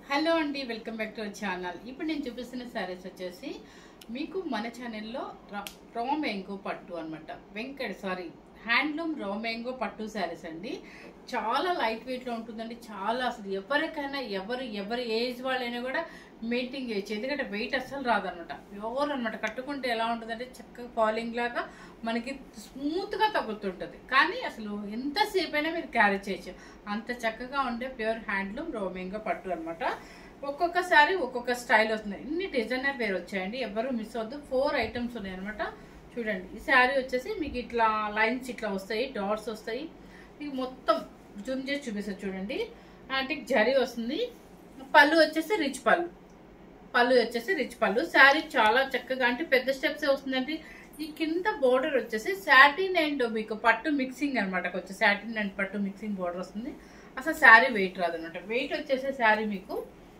Hello అండి welcome back to our channel ఇప్పుడు నేను చూపిస్తున్న శారీస్ వచ్చేసి మీకు మన ఛానల్లో రా మ్యాంగో పట్టు అనమాట Venkat sari handloom raw mango పట్టు శారీస్ అండి చాలా లైట్ వెయిట్లో ఉంటుందండి చాలా అసలు ఎవరికైనా ఎవరు ఎవరి ఏజ్ వాళ్ళైనా కూడా మెయింటైన్ చేయొచ్చు ఎందుకంటే వెయిట్ అస్సలు రాదనమాట ప్యూర్ అనమాట కట్టుకుంటే ఎలా ఉంటుందంటే చక్కగా ఫాలింగ్ లాగా మనకి స్మూత్గా తగ్గుతుంటుంది కానీ అసలు ఎంతసేపు అయినా మీరు క్యారీ చేయొచ్చు అంత చక్కగా ఉండే ప్యూర్ హ్యాండ్లూమ్ రోమింగ్ పట్టు అనమాట ఒక్కొక్కసారి ఒక్కొక్క స్టైల్ వస్తుంది ఇన్ని డిజైనర్ వేర్ వచ్చాయండి ఎవరు మిస్ అవద్దు ఫోర్ ఐటమ్స్ ఉన్నాయి అనమాట చూడండి ఈ శారీ వచ్చేసి మీకు ఇట్లా లైన్స్ ఇట్లా వస్తాయి డాట్స్ వస్తాయి మీకు మొత్తం జూమ్ చేసి చూపిస్తారు చూడండి అంటే జరీ వస్తుంది పళ్ళు వచ్చేసి రిచ్ పళ్ళు పళ్ళు వచ్చేసి రిచ్ పళ్ళు శారీ చాలా చక్కగా అంటే పెద్ద స్టెప్స్ వస్తుందండి ఈ కింద బోర్డర్ వచ్చేసి సాటిన్ అండ్ మీకు పట్టు మిక్సింగ్ అనమాట కొంచెం సాటిన్ అండ్ పట్టు మిక్సింగ్ బోర్డర్ వస్తుంది అసలు శారీ వెయిట్ రాదనమాట వెయిట్ వచ్చేసి శారీ మీకు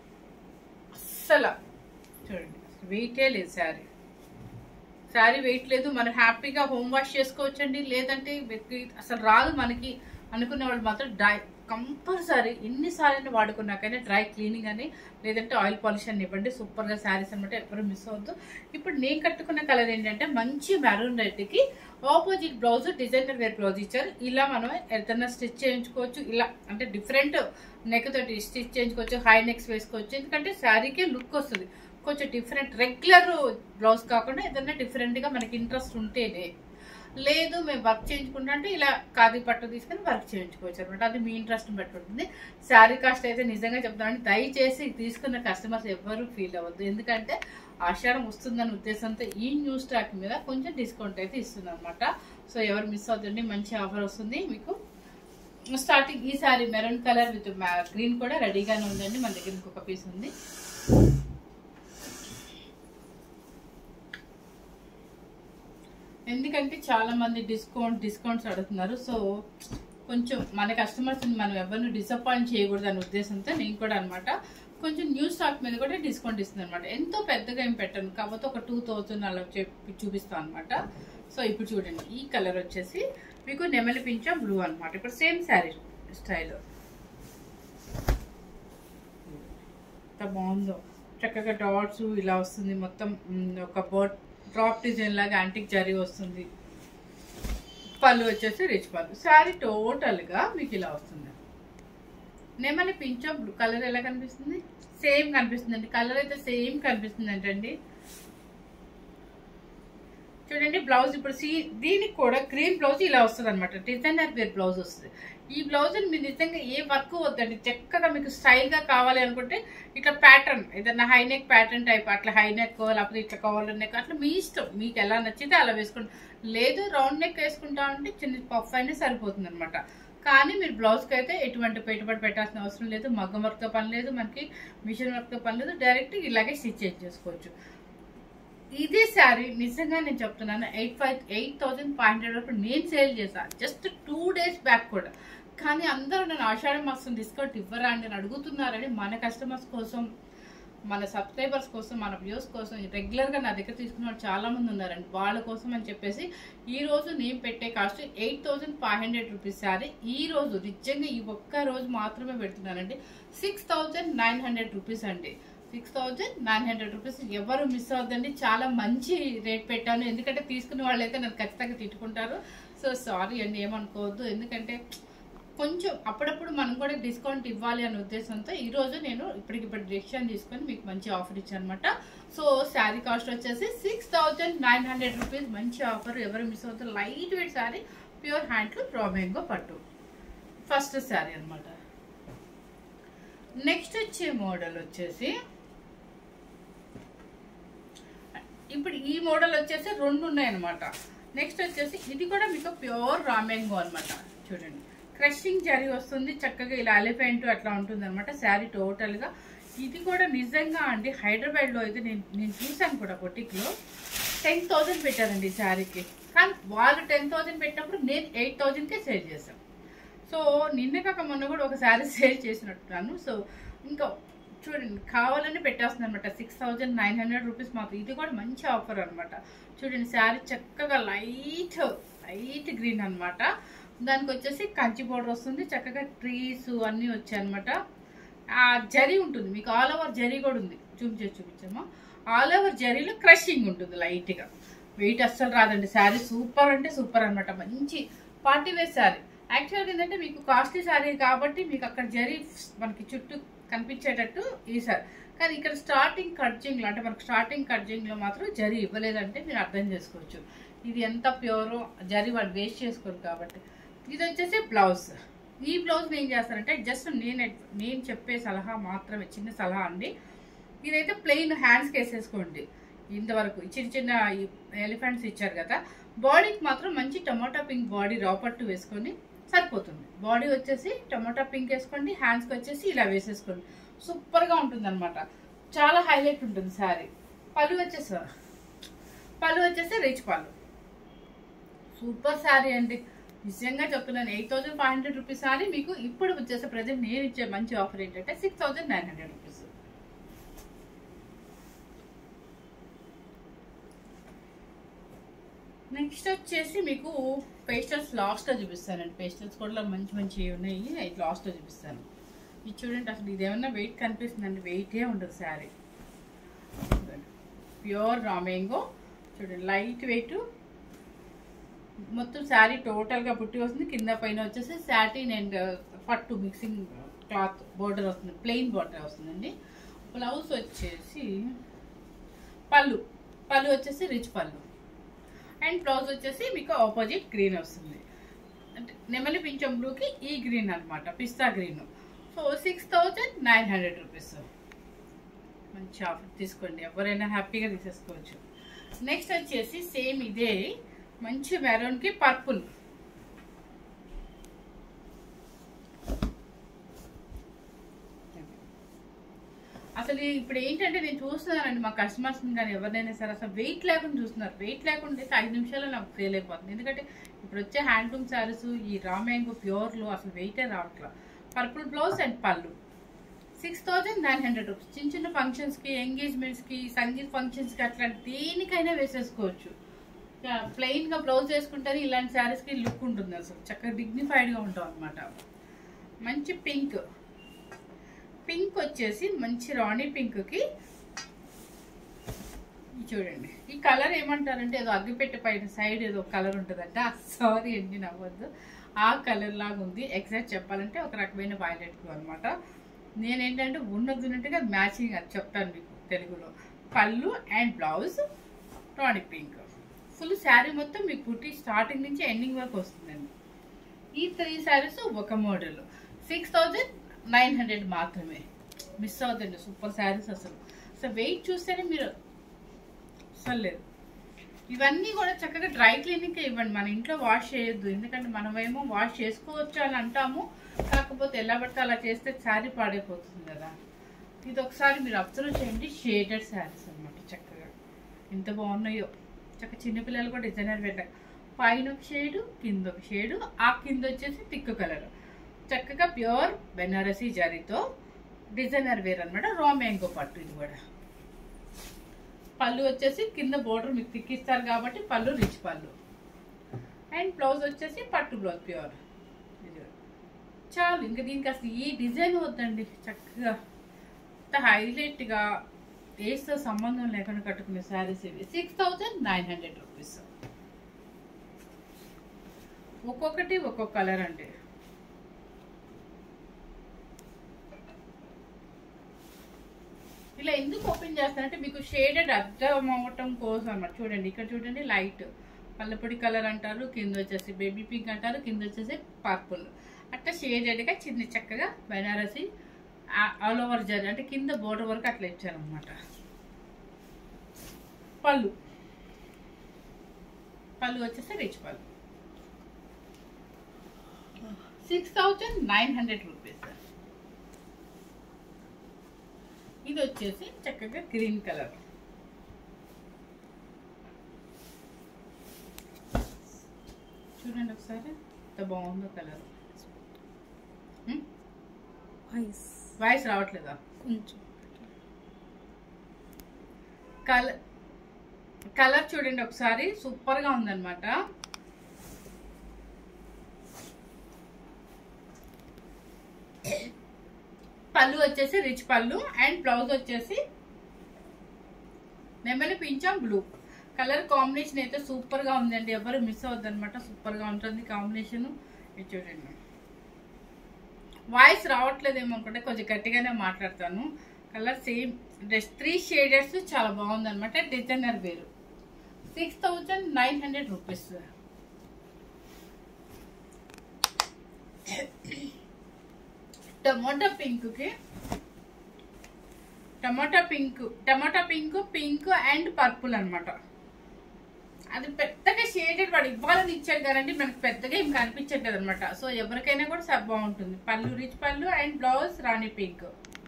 అస్సలు చూడండి వెయిటే లేదు శారీ శారీ వెయిట్ లేదు మనం హ్యాపీగా హోమ్ వాష్ చేసుకోవచ్చండి లేదంటే వెతి- అసలు రాదు మనకి అనుకునే వాళ్ళు మాత్రం డ్రై కంపల్సరీ ఎన్నిసార్లు వాడుకున్నాకైనా డ్రై క్లీనింగ్ అని లేదంటే ఆయిల్ పాలిష్ అని ఇవ్వండి సూపర్గా శారీస్ అనమాట ఎవరు మిస్ అవ్వద్దు ఇప్పుడు నేను కట్టుకున్న కలర్ ఏంటంటే మంచి మెరూన్ రెడ్కి opposite blouse designer wear blouse ఇచ్చారు ఇలా మనం ఏదైనా స్టిచ్ చేయించుకోవచ్చు ఇలా అంటే డిఫరెంట్ నెక్ తోటి స్టిచ్ చేయించుకోవచ్చు హై నెక్స్ వేసుకోవచ్చు ఎందుకంటే శారీకే లుక్ వస్తుంది కొంచెం డిఫరెంట్ రెగ్యులర్ బ్లౌజ్ కాకుండా ఏదైనా డిఫరెంట్గా మనకి ఇంట్రెస్ట్ ఉంటేనే లేదు మేము వర్క్ చేయించుకుంటా అంటే ఇలా ఖాదీ పట్టు తీసుకొని వర్క్ చేయించుకోవచ్చు అనమాట అది మీ ఇంట్రెస్ట్ బట్టి ఉంటుంది శారీ కాస్ట్ అయితే నిజంగా చెప్తానండి దయచేసి తీసుకున్న కస్టమర్స్ ఎవ్వరూ ఫీల్ అవ్వద్దు ఎందుకంటే ఆషాఢం వస్తుందన్న ఉద్దేశంతో ఈ న్యూ స్టాక్ మీద కొంచెం డిస్కౌంట్ అయితే ఇస్తుంది అనమాట సో ఎవరు మిస్ అవుతుంది మంచి ఆఫర్ వస్తుంది మీకు స్టార్టింగ్ ఈ sari maroon colour with green కూడా రెడీగానే ఉందండి మన దగ్గర ఇంకొక పీస్ ఉంది ఎందుకంటే చాలా మంది డిస్కౌంట్ డిస్కౌంట్స్ అడుగుతున్నారు సో కొంచెం మన కస్టమర్స్ మనం ఎవరిని డిసప్పాయింట్ చేయకూడదు అనే ఉద్దేశంతో నేను కూడా అనమాట కొంచెం న్యూ స్టాక్ మీద కూడా డిస్కౌంట్ ఇస్తుంది అనమాట ఎంతో పెద్దగా ఏం పెట్టాను కాకపోతే ఒక టూ థౌజండ్ అలా చెప్పి చూపిస్తాను అనమాట సో ఇప్పుడు చూడండి ఈ కలర్ వచ్చేసి మీకు నెమలి పించ బ్లూ అనమాట ఇప్పుడు సేమ్ శారీ స్టైల్ ఎంత బాగుందో చక్కగా డాట్స్ ఇలా వస్తుంది మొత్తం మ్, ఒక బోట్ డ్రాప్ డిజైన్ లాగా యాంటిక్ జరీ వస్తుంది పళ్ళు వచ్చేసి రిచ్ పళ్ళు శారీ టోటల్గా మీకు ఇలా వస్తుంది నెమలి పించో బ్లూ కలర్ ఎలా కనిపిస్తుంది సేమ్ కనిపిస్తుందండి కలర్ అయితే సేమ్ కనిపిస్తుంది అంటండి చూడండి బ్లౌజ్ ఇప్పుడు సీ దీనికి కూడా క్రీమ్ బ్లౌజ్ ఇలా వస్తుంది అనమాట డిజైనర్ వేర్ బ్లౌజ్ వస్తుంది ఈ బ్లౌజ్ మీరు నిజంగా ఏ వర్క్ వద్దండి చక్కగా మీకు స్టైల్ గా కావాలి అనుకుంటే ఇట్లా ప్యాటర్న్ ఏదైనా హై నెక్ ప్యాటర్న్ టైప్ అట్లా హై నెక్ లేకపోతే ఇట్లా కవర్ నెక్ అట్లా మీ ఇష్టం మీకు ఎలా నచ్చితే అలా వేసుకోండి లేదు రౌండ్ నెక్ వేసుకుంటా అంటే చిన్న పఫ్ అయినా సరిపోతుంది అనమాట కానీ మీరు బ్లౌజ్కి అయితే ఎటువంటి పెట్టుబడి పెట్టాల్సిన అవసరం లేదు మగ్గం వర్క్తో పని లేదు మనకి మిషన్ వర్క్తో పని లేదు డైరెక్ట్ ఇలాగే స్టిచ్ చేసుకోవచ్చు ఇదే శారీ నిజంగా నేను చెప్తున్నాను eight five eight thousand five hundred వరకు నేను సేల్ చేశాను జస్ట్ టూ డేస్ బ్యాక్ కూడా కానీ అందరూ నేను ఆషాఢ మాసం డిస్కౌంట్ ఇవ్వరా అని అడుగుతున్నారని మన కస్టమర్స్ కోసం మన సబ్స్క్రైబర్స్ కోసం మన వ్యూస్ కోసం రెగ్యులర్గా నా దగ్గర తీసుకున్న వాళ్ళు చాలా మంది ఉన్నారండి వాళ్ళ కోసం అని చెప్పేసి ఈ రోజు నేను పెట్టే cost eight thousand five hundred rupees sari ఈ రోజు నిజంగా ఈ ఒక్క రోజు మాత్రమే పెడుతున్నానండి six thousand nine hundred rupees అండి six thousand nine hundred rupees ఎవరు మిస్ అవుతుందండి చాలా మంచి రేట్ పెట్టాను ఎందుకంటే తీసుకున్న వాళ్ళైతే నన్ను ఖచ్చితంగా తిట్టుకుంటారు సో సారీ అండి ఏమనుకోవద్దు ఎందుకంటే కొంచెం అప్పుడప్పుడు మనం కూడా డిస్కౌంట్ ఇవ్వాలి అనే ఉద్దేశంతో ఈ రోజు నేను ఇప్పటికిప్పుడు డెసిషన్ తీసుకొని మీకు మంచి ఆఫర్ ఇచ్చాను అనమాట సో శారీ కాస్ట్ వచ్చేసి six thousand nine hundred rupees మంచి ఆఫర్ ఎవరు మిస్ అవుతారు light weight sari pure handloom raw mango పట్టు ఫస్ట్ శారీ అన్నమాట నెక్స్ట్ వచ్చే మోడల్ వచ్చేసి ఇప్పుడు ఈ మోడల్ వచ్చేసి రెండు ఉన్నాయన్నమాట నెక్స్ట్ వచ్చేసి ఇది కూడా మీకు ప్యూర్ రామెంగో అన్నమాట చూడండి క్రషింగ్ జరీ వస్తుంది చక్కగా ఇలా ఎలిఫెంట్ అట్లా ఉంటుంది అనమాట శారీ టోటల్గా ఇది కూడా నిజంగా అండి హైదరాబాద్లో అయితే నేను నేను చూశాను కూడా బొటిక్లో టెన్ థౌజండ్ పెట్టారండి ఈ శారీకి కానీ వాళ్ళు టెన్ థౌజండ్ పెట్టినప్పుడు నేను ఎయిట్ థౌజండ్కే సేల్ చేశాను సో నిన్న కాక మొన్న కూడా ఒక శారీ సేల్ చేసినట్టున్నాను సో ఇంకా చూడండి కావాలని పెట్టేస్తుంది అనమాట six thousand nine hundred rupees మాత్రం ఇది కూడా మంచి ఆఫర్ అనమాట చూడండి శారీ చక్కగా లైట్ లైట్ గ్రీన్ అన్నమాట దానికి వచ్చేసి కంచి బోర్డర్ వస్తుంది చక్కగా ట్రీస్ అన్నీ వచ్చాయి అనమాట ఆ జరీ ఉంటుంది మీకు ఆల్ ఓవర్ జరీ కూడా ఉంది చూపించే చూపించమ్మా ఆల్ ఓవర్ జరీలో క్రషింగ్ ఉంటుంది లైట్గా వెయిట్ అస్సలు రాదండి శారీ సూపర్ అంటే సూపర్ అన్నమాట మంచి పార్టీ వేర్ శారీ యాక్చువల్గా ఏంటంటే మీకు కాస్ట్లీ శారీ కాబట్టి మీకు అక్కడ జరీ మనకి చుట్టూ కనిపించేటట్టు ఈ సారీ కానీ ఇక్కడ స్టార్టింగ్ కడ్జింగ్లో అంటే మనకు స్టార్టింగ్ కడ్జింగ్లో మాత్రం జరీ ఇవ్వలేదంటే మీరు అర్థం చేసుకోవచ్చు ఇది ఎంత ప్యూరో జరీ వాళ్ళు వేస్ట్ చేసుకోరు కాబట్టి ఇది వచ్చేసి బ్లౌజ్ ఈ బ్లౌజ్ ఏం చేస్తారంటే జస్ట్ నేను నేను చెప్పే సలహా మాత్రమే చిన్న సలహా అండి ఇదైతే ప్లెయిన్ హ్యాండ్స్కి వేసేసుకోండి ఇంతవరకు ఈ చిన్న చిన్న ఎలిఫెంట్స్ ఇచ్చారు కదా బాడీకి మాత్రం మంచి టమాటా పింక్ బాడీ రాపట్టు వేసుకొని సరిపోతుంది బాడీ వచ్చేసి టమాటా పింక్ వేసుకోండి హ్యాండ్స్కి వచ్చేసి ఇలా వేసేసుకోండి సూపర్గా ఉంటుంది అనమాట చాలా హైలైట్ ఉంటుంది శారీ పళ్ళు వచ్చేసి పళ్ళు వచ్చేసి రిచ్ పళ్ళు సూపర్ శారీ అండి నిజంగా చెప్తున్నాను eight thousand five hundred rupees sari మీకు ఇప్పుడు వచ్చేసి ప్రజెంట్ నేను ఇచ్చే మంచి ఆఫర్ ఏంటంటే six thousand nine hundred rupees next వచ్చేసి మీకు పేస్టల్స్ లాస్ట్లో చూపిస్తానండి పేస్టల్స్ కూడా మంచి మంచి ఉన్నాయి అవి లాస్ట్లో చూపిస్తాను ఇది చూడండి అసలు ఇది ఏమన్నా వెయిట్ కనిపిస్తుందండి వెయిటే ఉండదు శారీ ప్యూర్ రామేంగో చూడండి లైట్ వెయిట్ మొత్తం శారీ టోటల్గా పుట్టి వస్తుంది కింద పైన వచ్చేసి శాటిన్ అండ్ పట్టు మిక్సింగ్ క్లాత్ బోర్డర్ వస్తుంది ప్లెయిన్ బోర్డర్ వస్తుందండి బ్లౌజ్ వచ్చేసి పళ్ళు పళ్ళు వచ్చేసి రిచ్ పళ్ళు అండ్ బ్లౌజ్ వచ్చేసి మీకు ఆపోజిట్ గ్రీన్ వస్తుంది అంటే నెమలి పింఛం బ్లూకి ఈ గ్రీన్ అనమాట పిస్తా green so six thousand nine hundred rupees మంచి ఆఫర్ తీసుకోండి ఎవరైనా హ్యాపీగా తీసేసుకోవచ్చు నెక్స్ట్ వచ్చేసి సేమ్ ఇదే మంచి మెరూన్కి పర్పుల్ అసలు ఇప్పుడు ఏంటంటే నేను చూస్తున్నానండి మా కస్టమర్స్ కానీ ఎవరినైనా సరే అసలు వెయిట్ లేకుండా చూస్తున్నారు వెయిట్ లేకుండా అయితే ఐదు నిమిషాల్లో నాకు ఫెయిల్ అయిపోతుంది ఎందుకంటే ఇప్పుడు వచ్చే హ్యాండ్లూమ్ శారీస్ ఈ రామాయంగు ప్యూర్లో అసలు వెయిటే రావట్లా పర్పుల్ బ్లౌజ్ అండ్ పళ్ళు six thousand nine hundred rupees చిన్న చిన్న ఫంక్షన్స్కి ఎంగేజ్మెంట్స్కి సంగీత్ ఫంక్షన్స్కి అట్లా దేనికైనా వేసేసుకోవచ్చు ప్లెయిన్గా బ్లౌజ్ వేసుకుంటేనే ఇలాంటి శారీస్కి లుక్ ఉంటుంది అసలు చక్కగా డిగ్నిఫైడ్గా ఉంటాం అనమాట మంచి పింక్ పింక్ వచ్చేసి మంచి రాణి పింక్కి చూడండి ఈ కలర్ ఏమంటారంటే ఏదో అగ్గిపెట్టె పైన సైడ్ ఏదో కలర్ ఉంటుందంట సారీ అండి నవ్వద్దు ఆ కలర్ లాగా ఉంది ఎగ్జాక్ట్ చెప్పాలంటే ఒక రకమైన వైలెట్ అనమాట నేనేంటంటే ఉన్నదిన్నట్టుగా మ్యాచింగ్ అది చెప్తాను మీకు తెలుగులో పళ్ళు అండ్ బ్లౌజ్ రాణి పింక్ ఫుల్ శారీ మొత్తం మీకు పుట్టి స్టార్టింగ్ నుంచి ఎండింగ్ వరకు వస్తుందండి ఈ త్రీ శారీస్ ఒక model six thousand nine hundred మాత్రమే మిస్ అవుతుంది సూపర్ శారీస్ అసలు సో వెయిట్ చూస్తేనే మీరు అసలు లేదు ఇవన్నీ కూడా చక్కగా డ్రై క్లీనింగ్కే ఇవ్వండి మన ఇంట్లో వాష్ చేయొద్దు ఎందుకంటే మనమేమో వాష్ చేసుకోవచ్చు అని అంటాము కాకపోతే ఎలా పడితే అలా చేస్తే శారీ పాడైపోతుంది కదా ఇది ఒకసారి మీరు అబ్జర్వ్ చేయండి షేడెడ్ శారీస్ అనమాట చక్కగా ఎంత బాగున్నాయో చక్కగా చిన్నపిల్లలు కూడా డిజైనర్ పెట్టారు పైన ఒక షేడు కింద ఒక షేడు ఆ కింద వచ్చేసి తిక్కు కలర్ చక్కగా ప్యూర్ బెనారసీ జరీతో డిజైనర్ వేర్ అనమాట రా మ్యాంగో పట్టు ఇది కూడా పళ్ళు వచ్చేసి కింద బోర్డర్ మీకు తిక్కిస్తారు కాబట్టి పళ్ళు రిచ్ పళ్ళు అండ్ బ్లౌజ్ వచ్చేసి పట్టు బ్లౌజ్ ప్యూర్ ఇది చాలు ఇంకా దీనికి అసలు ఈ డిజైన్ వద్దండి చక్కగా అంత హైలైట్గా ఏస్తో సంబంధం లేకుండా కట్టుకునే శారీస్ ఇవి six thousand nine hundred rupees ఒక్కొక్కటి ఒక్కొక్క కలర్ అండి ఇలా ఎందుకు ఓపెన్ చేస్తానంటే మీకు షేడెడ్ అర్థం అవ్వటం కోసం అన్నమాట చూడండి ఇక్కడ చూడండి లైట్ పల్లపొడి కలర్ అంటారు కింద వచ్చేసి బేబీ పింక్ అంటారు కింద వచ్చేసి పర్పుల్ అట్లా షేడెడ్గా చిన్న చక్కగా బెనారసి ఆల్ ఓవర్ జరీ అంటే కింద బోర్డర్ వరకు అట్లా ఇచ్చారనమాట పళ్ళు పళ్ళు వచ్చేసి రిచ్ పళ్ళు six thousand nine hundred rupees ఇది వచ్చేసి చక్కగా గ్రీన్ కలర్ చూడండి ఒకసారి ఎంత బాగుందో కలర్ వాయిస్ వాయిస్ రావట్లేదా కొంచెం కలర్ కలర్ చూడండి ఒకసారి సూపర్ గా ఉందన్నమాట పళ్ళు వచ్చేసి రిచ్ పళ్ళు అండ్ బ్లౌజ్ వచ్చేసి నెమలి పింఛం బ్లూ కలర్ కాంబినేషన్ అయితే సూపర్ గా ఉందండి ఎవరు మిస్ అవ్వద్దు అనమాట సూపర్ గా ఉంటుంది కాంబినేషన్ ఇది చూడండి వాయిస్ రావట్లేదేమో అనుకుంటే కొంచెం గట్టిగానే మాట్లాడతాను colour same dress three shades చాలా బాగుంది అనమాట designer wear six thousand nine hundred rupees tomato పింక్కి tomato pink tomato pink pink and purple అన్నమాట అది పెద్దగా షేడెడ్ వాడు ఇవ్వాలని ఇచ్చాడు కదండి మనకు పెద్దగా ఏం కనిపించట్లేదు అనమాట సో ఎవరికైనా కూడా సబ్ బాగుంటుంది పళ్ళు రిచ్ పళ్ళు అండ్ బ్లౌజ్ రాణి పింక్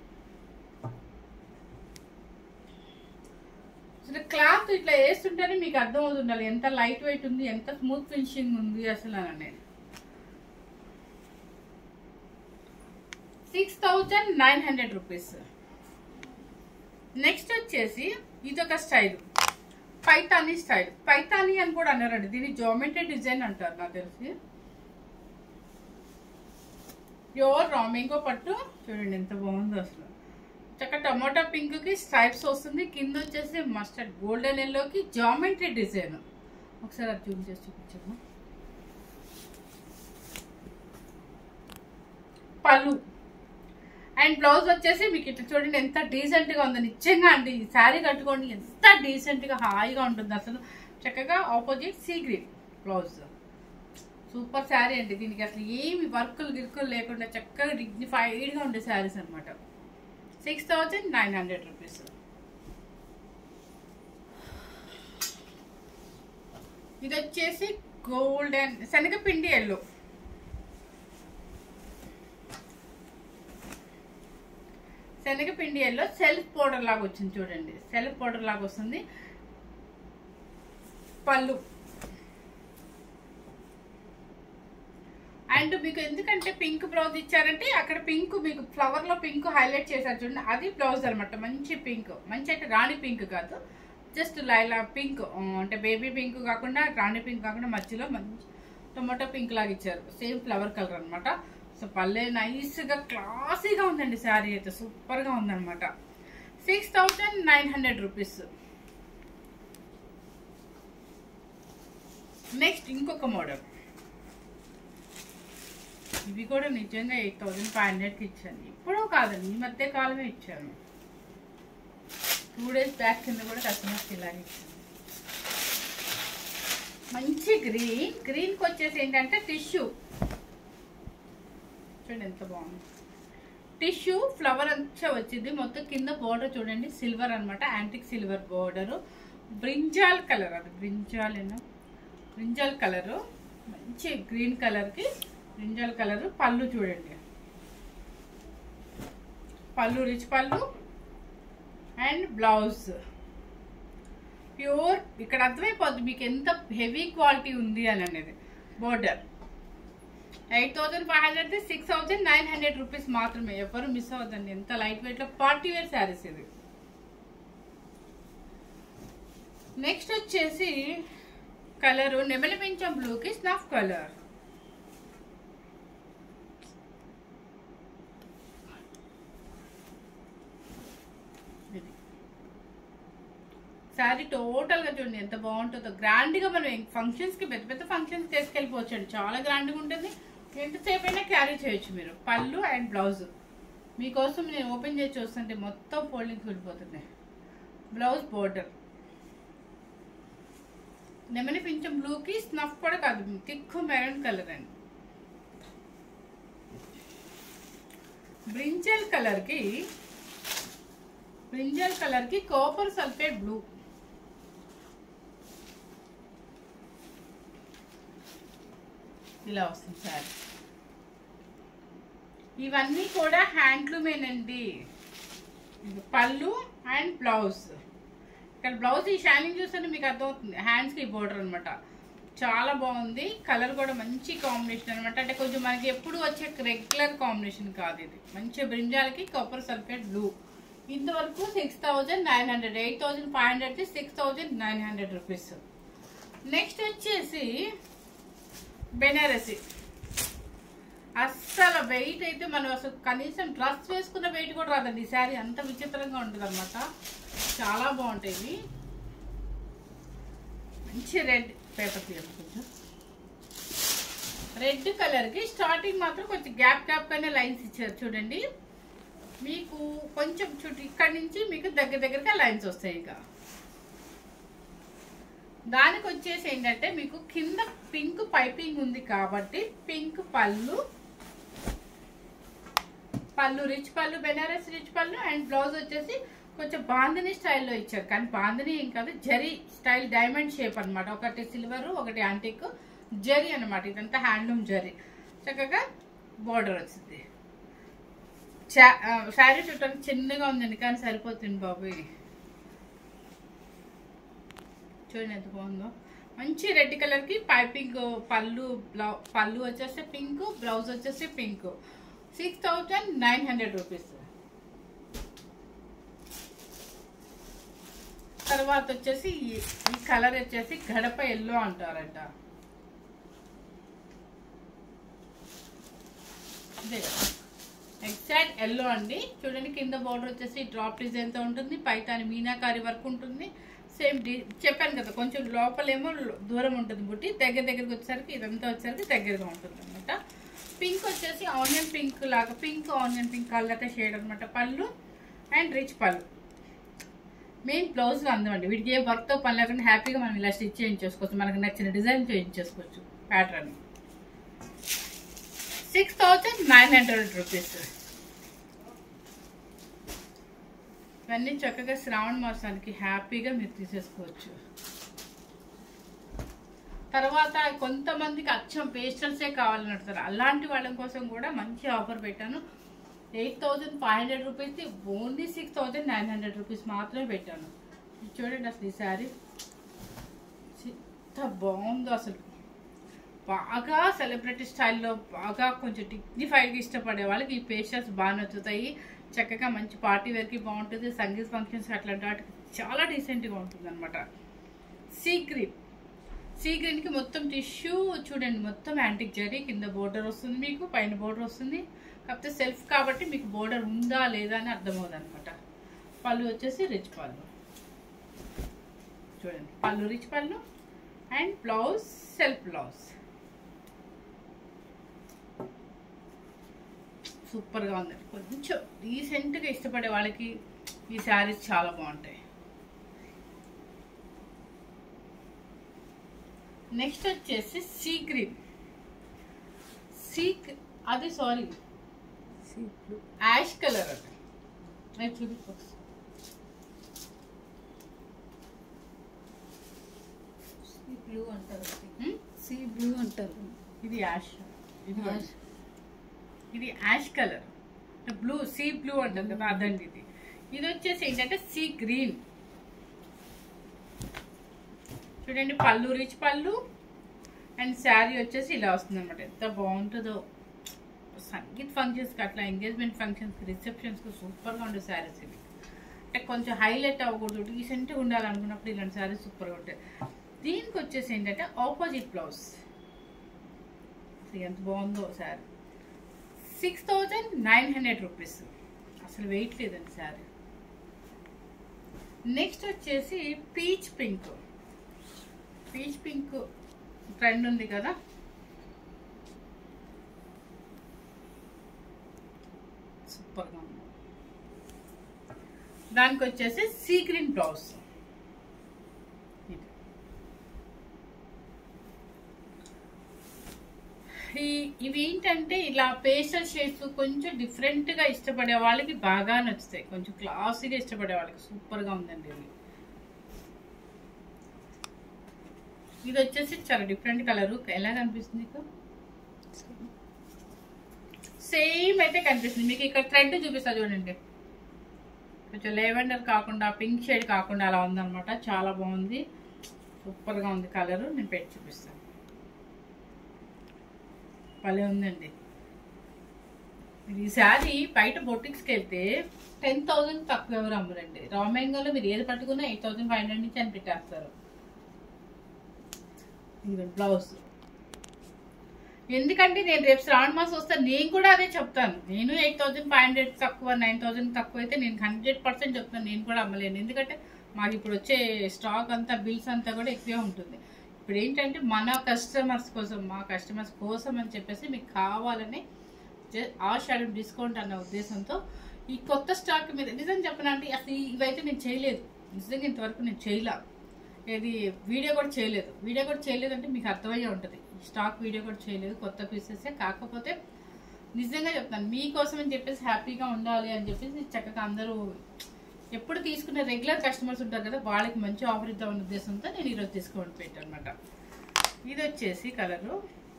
అసలు క్లాత్ ఇట్లా వేస్తుంటేనే మీకు అర్థం అవుతుండాలి ఎంత లైట్ వెయిట్ ఉంది ఎంత స్మూత్ ఫినిషింగ్ ఉంది అసలు అని అనేది six thousand nine hundred rupees next వచ్చేసి ఇదొక స్టైల్ పైతానీ స్టైల్ పైతానీ అని కూడా అన్నారండి దీన్ని జోమెట్రీ డిజైన్ అంటారు నాకు తెలిసి ప్యూర్ రామింగో పట్టు చూడండి ఎంత బాగుందో అసలు చక్క టమాటా పింక్ కి స్ట్రైప్స్ వస్తుంది కింద వచ్చేసి మస్టర్డ్ గోల్డెన్ ఎల్లోకి జామెట్రీ డిజైన్ ఒకసారి అది జూమ్ చేసి చూపించాము పళ్ళు అండ్ బ్లౌజ్ వచ్చేసి మీకు ఇట్లా చూడండి ఎంత డీసెంట్ గా ఉంది నిజంగా అండి ఈ శారీ కట్టుకోండి ఎంత డీసెంట్ గా హాయిగా ఉంటుంది అసలు చక్కగా opposite sea green blouse super sari అండి దీనికి అసలు ఏమి వర్కులు గిర్కులు లేకుండా చక్కగా డిగ్నిఫైడ్ గా ఉండే శారీస్ అనమాట six thousand nine hundred rupees ఇది వచ్చేసి గోల్డెన్ శనగపిండి ఎల్లో శనగపిండి ఎల్లో సెల్ఫ్ పౌడర్ లాగా వచ్చింది చూడండి సెల్ఫ్ పౌడర్ లాగా వస్తుంది పళ్ళు అండ్ మీకు ఎందుకంటే పింక్ బ్లౌజ్ ఇచ్చారంటే అక్కడ పింక్ మీకు ఫ్లవర్ లో పింక్ హైలైట్ చేశారు చూడండి అది బ్లౌజ్ అనమాట మంచి పింక్ మంచి అంటే రాణి పింక్ కాదు జస్ట్ లైలా పింక్ అంటే బేబీ పింక్ కాకుండా రాణి పింక్ కాకుండా మధ్యలో మంచి టొమాటో పింక్ లాగా ఇచ్చారు సేమ్ ఫ్లవర్ కలర్ అనమాట సో పల్లె నైస్ గా క్లాసీగా ఉందండి శారీ అయితే సూపర్ గా ఉందన్నమాట six thousand nine hundred rupees next ఇంకొక మోడల్ ఇవి కూడా నిజంగా ఎయిట్ థౌజండ్ ఫైవ్ హండ్రెడ్కి ఇచ్చాను ఇప్పుడు కాదండి ఈ మధ్య కాలమే ఇచ్చాను టూ డేస్ బ్యాక్ కింద కూడా కస్టమర్స్కి ఇలాగే ఇచ్చాను మంచి గ్రీన్ గ్రీన్కి వచ్చేసి ఏంటంటే టిష్యూ చూడండి ఎంత బాగుంది టిష్యూ ఫ్లవర్ అంతా వచ్చింది మొత్తం కింద బోర్డర్ చూడండి సిల్వర్ అన్నమాట antique silver border brinjal colour అది బ్రింజాల్ ఏనా బ్రింజాల్ కలరు మంచి గ్రీన్ కలర్కి బ్రింజాల్ కలర్ పళ్ళు చూడండి పళ్ళు రిచ్ పళ్ళు అండ్ బ్లౌజ్ ప్యూర్ ఇక్కడ అర్థమైపోద్ది మీకు ఎంత హెవీ క్వాలిటీ ఉంది అని అనేది border eight thousand five hundred six thousand nine hundred rupees మాత్రమే ఎవరు మిస్ అవ్వద్దండి ఎంత లైట్ వెయిట్ లో పార్టీ వేర్ శారీస్ ఇది నెక్స్ట్ వచ్చేసి కలర్ నెమలి పెంచం బ్లూకి స్నఫ్ కలర్ ఇది శారీ టోటల్ గా చూడండి ఎంత బాగుంటుందో గ్రాండ్ గా మనం ఫంక్షన్స్ కి పెద్ద పెద్ద ఫంక్షన్స్ తీసుకెళ్ళిపోవచ్చు అండి చాలా గ్రాండ్ గా ఉంటుంది ఎంతసేపు అయినా క్యారీ చేయొచ్చు మీరు పళ్ళు అండ్ బ్లౌజ్ మీకోసం నేను ఓపెన్ చేసి చూస్తుంటే మొత్తం ఫోల్డింగ్స్ వెళ్ళిపోతుంది బ్లౌజ్ బోర్డర్ నెమలి పింఛం బ్లూకి స్నఫ్ కూడా కాదు తిక్కు మెరూన్ కలర్ అండి బ్రింజల్ కలర్ కి బ్రింజల్ కలర్ కి కాపర్ సల్ఫేట్ బ్లూ ఇలా వస్తుంది సార్ ఇవన్నీ కూడా హ్యాండ్లూమేనండి ఇది పళ్ళు అండ్ బ్లౌజ్ ఇక్కడ బ్లౌజ్ ఈ షైనింగ్ చూస్తుంటే మీకు అర్థమవుతుంది హ్యాండ్స్కి బోర్డర్ అనమాట చాలా బాగుంది కలర్ కూడా మంచి కాంబినేషన్ అనమాట అంటే కొంచెం మనకి ఎప్పుడు వచ్చే రెగ్యులర్ కాంబినేషన్ కాదు ఇది మంచి బ్రింజాలకి కాపర్ సల్ఫేట్ బ్లూ ఇంతవరకు six thousand nine hundred eight thousand five హండ్రెడ్కి six thousand nine hundred rupees next వచ్చేసి బెనారసి అస్సలు వెయిట్ అయితే మనం అసలు కనీసం డ్రెస్ వేసుకున్న వెయిట్ కూడా రాదండి ఈ శారీ అంత విచిత్రంగా ఉంటుంది అనమాట చాలా బాగుంటాయి ఇవి. మంచి రెడ్ పేపర్ తీయండి కొంచెం రెడ్ కలర్కి స్టార్టింగ్ మాత్రం కొంచెం గ్యాప్ గ్యాప్ గానే లైన్స్ ఇచ్చారు చూడండి మీకు కొంచెం చుట్టూ ఇక్కడి నుంచి మీకు దగ్గర దగ్గరగా లైన్స్ వస్తాయి ఇక దానికి వచ్చేసి ఏంటంటే మీకు కింద పింక్ పైపింగ్ ఉంది కాబట్టి పింక్ పళ్ళు పళ్ళు రిచ్ పళ్ళు బెనారస్ రిచ్ పళ్ళు అండ్ బ్లౌజ్ వచ్చేసి కొంచెం బాందిని స్టైల్లో ఇచ్చారు కానీ బాందిని ఏం కాదు జరీ స్టైల్ డైమండ్ షేప్ అన్నమాట ఒకటి సిల్వర్ ఒకటి యాంటిక్ జరీ అన్నమాట ఇదంతా హ్యాండ్లూమ్ జరీ చక్కగా బోర్డర్ వచ్చింది శారీ చూడటానికి చిన్నగా ఉందండి కానీ సరిపోతుంది బాబు ఇది. చూడండి ఎంత బాగుందో మంచి రెడ్ కలర్ కి పైపింగ్ పళ్ళు బ్లౌ పళ్ళు వచ్చేసి పింక్ బ్లౌజ్ వచ్చేసి pink six thousand nine hundred rupees తర్వాత వచ్చేసి ఈ- ఈ కలర్ వచ్చేసి గడప ఎల్లో అంటారంట ఇదే కదా ఎగ్జాక్ట్ ఎల్లో అండి చూడండి కింద బార్డర్ వచ్చేసి డ్రాప్ డిజైన్ తో ఉంటుంది పైతాని మీనాకారి వర్క్ ఉంటుంది సేమ్ డి చెప్పాను కదా కొంచెం లోపలేమో లో- దూరం ఉంటుంది బుట్టి దగ్గర దగ్గరికి వచ్చేసరికి ఇదంతా వచ్చేసరికి దగ్గరగా ఉంటుంది అనమాట పింక్ వచ్చేసి ఆనియన్ పింక్ లాగా pink onion pink colour shade అనమాట పళ్ళు అండ్ రిచ్ పళ్ళు మెయిన్ బ్లౌజ్ అందండి వీటికి ఏ వర్క్తో పని లేకుండా హ్యాపీగా మనం ఇలా స్టిచ్ చేయించేసుకోవచ్చు మనకు నచ్చిన డిజైన్ చేయించేసుకోవచ్చు pattern six thousand nine hundred rupees ఇవన్నీ చక్కగా శ్రావణ మాసానికి హ్యాపీగా మీరు తీసేసుకోవచ్చు తర్వాత కొంతమందికి అచ్చం పేస్టల్సే కావాలని అడుగుతారు అలాంటి వాళ్ళ కోసం కూడా మంచి ఆఫర్ పెట్టాను eight thousand five hundred rupees only six thousand nine hundred rupees మాత్రమే పెట్టాను ఇది చూడండి అసలు ఈ శారీ ఎంత బాగుందో అసలు బాగా సెలబ్రిటీ స్టైల్లో బాగా కొంచెం డిగ్నిఫైడ్గా ఇష్టపడే వాళ్ళకి ఈ పేస్టల్స్ బాగా నచ్చుతాయి చక్కగా మంచి పార్టీ వేర్కి బాగుంటుంది సంగీత ఫంక్షన్స్ అట్లాంటి వాటికి చాలా డీసెంట్గా ఉంటుంది అనమాట సీ గ్రీన్ సీ గ్రీన్కి మొత్తం టిష్యూ చూడండి మొత్తం యాంటిక్ జరీ కింద బోర్డర్ వస్తుంది మీకు పైన బోర్డర్ వస్తుంది కాకపోతే సెల్ఫ్ కాబట్టి మీకు బోర్డర్ ఉందా లేదా అని అర్థమవుతుంది అనమాట పళ్ళు వచ్చేసి రిచ్ పళ్ళు చూడండి పళ్ళు రిచ్ పళ్ళు అండ్ బ్లౌజ్ సెల్ఫ్ బ్లౌజ్ సూపర్గా ఉంది కొంచెం రీసెంట్గా ఇష్టపడే వాళ్ళకి ఈ శారీస్ చాలా బాగుంటాయి నెక్స్ట్ వచ్చేసి సీ గ్రీన్ సీ అది సారీ యాష్ కలర్ అది నేను చూపించు సీ బ్లూ అంటారు హ్మ్? సీ బ్లూ అంటారు ఇది యాష్ ఇది Ash. ఇది ash colour blue sea blue అంటారు కదా అదండి ఇది ఇది వచ్చేసి ఏంటంటే సీ గ్రీన్ చూడండి పళ్ళు రిచ్ పళ్ళు అండ్ శారీ వచ్చేసి ఇలా వస్తుంది అనమాట ఎంత బాగుంటుందో సంగీత్ ఫంక్షన్స్కి అట్లా ఎంగేజ్మెంట్ ఫంక్షన్స్కి రిసెప్షన్స్కి సూపర్గా ఉండే శారీస్ ఇవి అంటే కొంచెం హైలైట్ అవ్వకూడదు డీసెంట్గా ఉండాలనుకున్నప్పుడు ఇలాంటి శారీస్ సూపర్గా ఉంటాయి దీనికి వచ్చేసి ఏంటంటే ఆపోజిట్ బ్లౌజ్ ఎంత బాగుందో sari six thousand nine hundred rupees అసలు వెయిట్ లేదండి శారీ నెక్స్ట్ వచ్చేసి peach pink peach pink trend ఉంది కదా సూపర్గా ఉంది దానికి వచ్చేసి సీ గ్రీన్ బ్లౌజ్ ఇది ఈ ఇవి ఏంటంటే ఇలా పేస్టల్ షేడ్స్ కొంచెం డిఫరెంట్ గా ఇష్టపడే వాళ్ళకి బాగా నచ్చుతాయి కొంచెం క్లాసీగా ఇష్టపడే వాళ్ళకి సూపర్ గా ఉందండి ఇది ఇది వచ్చేసి చాలా డిఫరెంట్ కలర్ ఎలా కనిపిస్తుంది మీకు సేమ్ అయితే కనిపిస్తుంది మీకు ఇక్కడ థ్రెడ్ చూపిస్తా చూడండి కొంచెం లెవెండర్ కాకుండా పింక్ షేడ్ కాకుండా అలా ఉందన్నమాట చాలా బాగుంది సూపర్గా ఉంది కలర్ నేను పెట్టి చూపిస్తాను భలే ఉందండి మీరు ఈసారి బయట బొటిక్స్కి వెళ్తే టెన్ థౌజండ్ తక్కువ ఎవరు అమ్మరండి రామేంగంలో మీరు ఏది పట్టుకున్నా ఎయిట్ థౌజండ్ ఫైవ్ హండ్రెడ్ నుంచి అని పెట్టేస్తారు ఇది బ్లౌజ్ ఎందుకంటే నేను రేపు శ్రావణ మాసం వస్తాను నేను కూడా అదే చెప్తాను నేను ఎయిట్ థౌసండ్ ఫైవ్ హండ్రెడ్ తక్కువ నైన్ థౌసండ్ తక్కువ అయితే నేను హండ్రెడ్ పర్సెంట్ చెప్తాను నేను కూడా అమ్మలేను ఎందుకంటే మాకు ఇప్పుడు వచ్చే స్టాక్ అంతా బిల్స్ అంతా కూడా ఎక్కువే ఉంటుంది ఇప్పుడు ఏంటంటే మన కస్టమర్స్ కోసం మా కస్టమర్స్ కోసం అని చెప్పేసి మీకు కావాలని జ- ఆషాఢ డిస్కౌంట్ అన్న ఉద్దేశంతో ఈ కొత్త స్టాక్ మీద నిజం చెప్పనంటే అసలు ఈ- ఇవైతే నేను చేయలేదు నిజంగా ఇంతవరకు నేను చేయలే ఏది వీడియో కూడా చేయలేదు వీడియో కూడా చేయలేదు అంటే మీకు అర్థమయ్యే ఉంటుంది స్టాక్ వీడియో కూడా చేయలేదు కొత్త పీసెస్ కాకపోతే నిజంగా చెప్తాను మీకోసం అని చెప్పేసి హ్యాపీగా ఉండాలి అని చెప్పేసి చక్కగా అందరూ ఎప్పుడు తీసుకునే రెగ్యులర్ కస్టమర్స్ ఉంటారు కదా వాళ్ళకి మంచి ఆఫర్ ఇద్దామన్న ఉద్దేశంతో నేను ఈరోజు డిస్కౌంట్ పెట్టాను అనమాట ఇది వచ్చేసి colour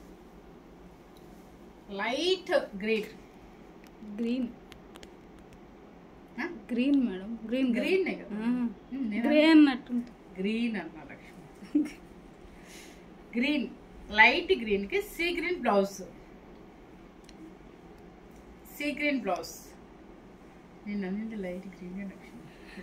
light green green green madam green green కదా గ్రే అన్నట్టుంది గ్రీన్ అన్న లక్ష్మి గ్రీన్ లైట్ గ్రీన్ కి sea green blouse sea green blouse నేను అన్నింటి light green Lakshmi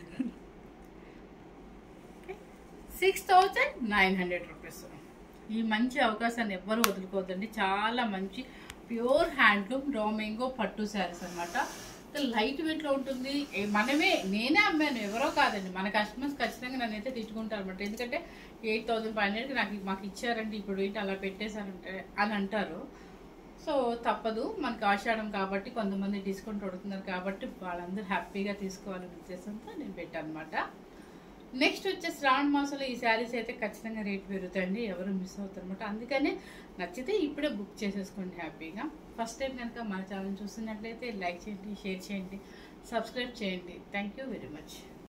six thousand nine hundred rupees ఈ మంచి అవకాశాన్ని ఎవ్వరు వదులుకోవద్దండి చాలా మంచి ప్యూర్ హ్యాండ్లూమ్ రోమింగో పట్టు శారీస్ అనమాట లైట్ వెయిట్ లో ఉంటుంది ఏ మనమే నేనే అమ్మాను ఎవరో కాదండి మన కస్టమర్స్ ఖచ్చితంగా నన్ను అయితే తిట్టుకుంటారు అనమాట ఎందుకంటే ఎయిట్ థౌసండ్ ఫైవ్ హండ్రెడ్కి నాకు మాకు ఇచ్చారండి ఇప్పుడు ఏంటి అలా పెట్టేశారంటే అని అంటారు సో తప్పదు మనకి ఆషాఢం కాబట్టి కొంతమంది డిస్కౌంట్ కొడుతున్నారు కాబట్టి వాళ్ళందరూ హ్యాపీగా తీసుకోవాలనే ఉద్దేశంతో నేను పెట్టాను అనమాట నెక్స్ట్ వచ్చే శ్రావణ మాసంలో ఈ శారీస్ అయితే ఖచ్చితంగా రేట్ పెరుగుతాయండి ఎవరు మిస్ అవుతారు అనమాట అందుకనే నచ్చితే ఇప్పుడే బుక్ చేసేసుకోండి హ్యాపీగా ఫస్ట్ టైం కనుక మన ఛానల్ చూస్తున్నట్లయితే లైక్ చేయండి షేర్ చేయండి సబ్స్క్రైబ్ చేయండి థ్యాంక్ యూ వెరీ మచ్